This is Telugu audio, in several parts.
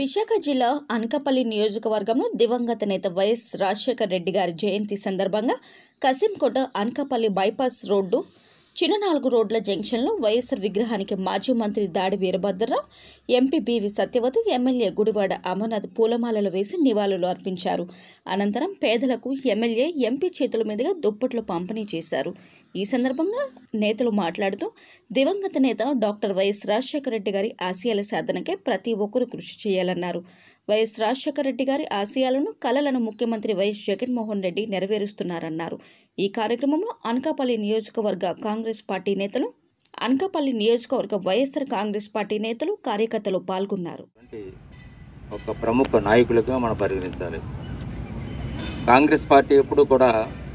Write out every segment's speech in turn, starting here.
విశాఖ జిల్లా అనకాపల్లి నియోజకవర్గంలో దివంగత నేత వైఎస్ రాజశేఖర్ రెడ్డి గారి జయంతి సందర్భంగా కసింకోట అనకాపల్లి బైపాస్ రోడ్డు చిన్న నాలుగు రోడ్ల జంక్షన్లో వైఎస్ఆర్ విగ్రహానికి మాజీ మంత్రి Dadi Veerabhadra Rao MP B V Satyavathi MLA Gudivada Amarnath పూలమాలలు వేసి నివాళులు అర్పించారు అనంతరం పేదలకు ఎమ్మెల్యే ఎంపీ చేతుల మీదుగా దుప్పట్లు పంపిణీ చేశారు ఈ సందర్భంగా నేతలు మాట్లాడుతూ దివంగత నేత డాక్టర్ వైఎస్ రాజశేఖర రెడ్డి గారి ఆశయాల సాధనకే ప్రతి ఒక్కరూ కృషి చేయాలన్నారు వైఎస్ రాజశేఖర రెడ్డి గారి ఆశయాలను కలలను ముఖ్యమంత్రి వైఎస్ జగన్మోహన్ రెడ్డి నెరవేరుస్తున్నారన్నారు ఈ కార్యక్రమంలో అనకాపల్లి నియోజకవర్గ కాంగ్రెస్ పార్టీ నేతలు అనకాపల్లి నియోజకవర్గ వైఎస్ఆర్ కాంగ్రెస్ పార్టీ నేతలు కార్యకర్తలు పాల్గొన్నారు వంటి ఒక ప్రముఖ నాయకులుగా మనం పరిగణించాలి కాంగ్రెస్ పార్టీ ఎప్పుడు కూడా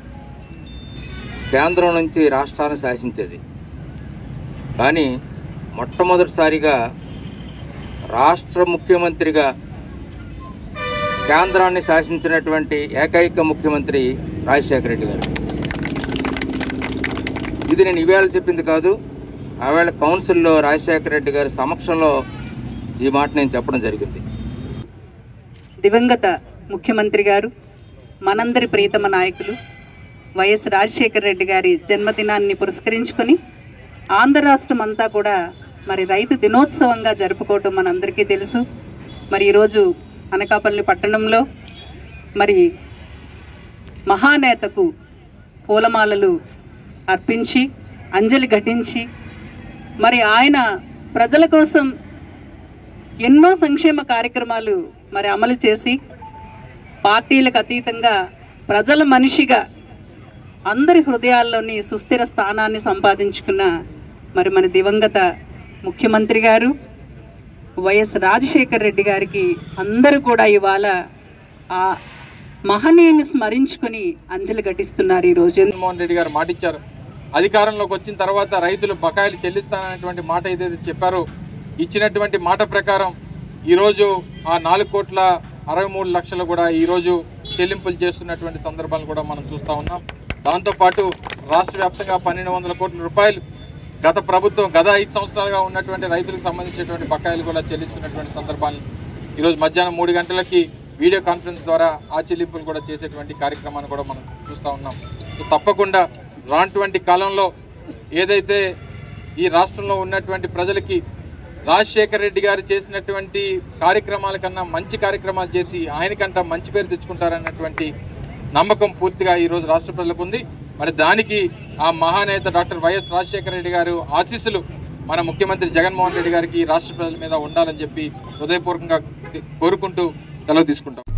కేంద్రం నుంచి రాష్ట్రాన్ని శాసించేది కానీ మొట్టమొదటిసారిగా రాష్ట్ర ముఖ్యమంత్రిగా కేంద్రాన్ని శాసించినటువంటి ఏకైక ముఖ్యమంత్రి రాజశేఖర రెడ్డి గారు ఇది నేను ఇవాళ చెప్పింది కాదు ఆవేళ కౌన్సిల్లో రాజశేఖర రెడ్డి గారి సమక్షంలో ఈ మాట నేను చెప్పడం జరిగింది దివంగత ముఖ్యమంత్రి గారు మనందరి ప్రియతమ నాయకులు వైఎస్ రాజశేఖర రెడ్డి గారి జన్మదినాన్ని పురస్కరించుకొని ఆంధ్ర రాష్ట్రం అంతా కూడా మరి రైతు దినోత్సవంగా జరుపుకోవటం మనందరికీ తెలుసు మరి ఈరోజు అనకాపల్లి పట్టణంలో మరి మహానేతకు పూలమాలలు అర్పించి అంజలి ఘటించి మరి ఆయన ప్రజల కోసం ఎన్నో సంక్షేమ కార్యక్రమాలు మరి అమలు చేసి పార్టీలకు అతీతంగా ప్రజల మనిషిగా అందరి హృదయాల్లోని సుస్థిర స్థానాన్ని సంపాదించుకున్న మరి మన దివంగత ముఖ్యమంత్రి గారు వైఎస్ రాజశేఖర్ రెడ్డి గారికి అందరూ కూడా ఇవాళ ఆ మహనీయుని స్మరించుకుని అంజలి ఘటిస్తున్నారు ఈరోజు జగన్మోహన్ రెడ్డి గారు మాట ఇచ్చారు అధికారంలోకి వచ్చిన తర్వాత రైతులు బకాయిలు చెల్లిస్తాననేటువంటి మాట ఏదైతే చెప్పారో ఇచ్చినటువంటి మాట ప్రకారం ఈరోజు ఆ నాలుగు కోట్ల అరవై మూడు లక్షలు కూడా ఈరోజు చెల్లింపులు చేస్తున్నటువంటి సందర్భాలు కూడా మనం చూస్తూ ఉన్నాం దాంతోపాటు రాష్ట్ర వ్యాప్తంగా పన్నెండు వందల కోట్ల రూపాయలు గత ప్రభుత్వం గత ఐదు సంవత్సరాలుగా ఉన్నటువంటి రైతులకు సంబంధించినటువంటి బకాయిలు కూడా చెల్లిస్తున్నటువంటి సందర్భాలు ఈరోజు మధ్యాహ్నం మూడు గంటలకి వీడియో కాన్ఫరెన్స్ ద్వారా ఆ చెల్లింపులు కూడా చేసేటువంటి కార్యక్రమాన్ని కూడా మనం చూస్తూ ఉన్నాం సో తప్పకుండా రానటువంటి కాలంలో ఏదైతే ఈ రాష్ట్రంలో ఉన్నటువంటి ప్రజలకి రాజశేఖర్ రెడ్డి గారు చేసినటువంటి కార్యక్రమాల కన్నా మంచి కార్యక్రమాలు చేసి ఆయనకంట మంచి పేరు తెచ్చుకుంటారన్నటువంటి నమ్మకం పూర్తిగా ఈ రోజు రాష్ట్ర ప్రజలకు ఉంది మరి దానికి ఆ మహానేత డాక్టర్ వైఎస్ రాజశేఖర రెడ్డి గారు ఆశీస్సులు మన ముఖ్యమంత్రి జగన్మోహన్ రెడ్డి గారికి రాష్ట్ర ప్రజల మీద ఉండాలని చెప్పి హృదయపూర్వకంగా కోరుకుంటూ సెలవు తీసుకుంటాం